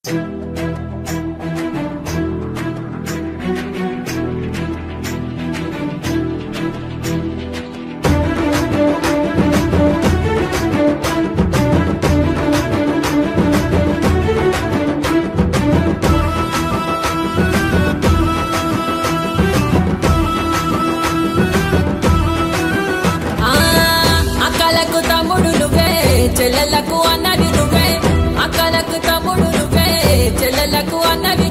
ఆ అక్కలకు తమ్ముడు నువ్వే చెల్లెలకు అన్నది నువ్వే అక్కలకు తమ్ముడు నువ్వే చెల్లెలకు అన్నది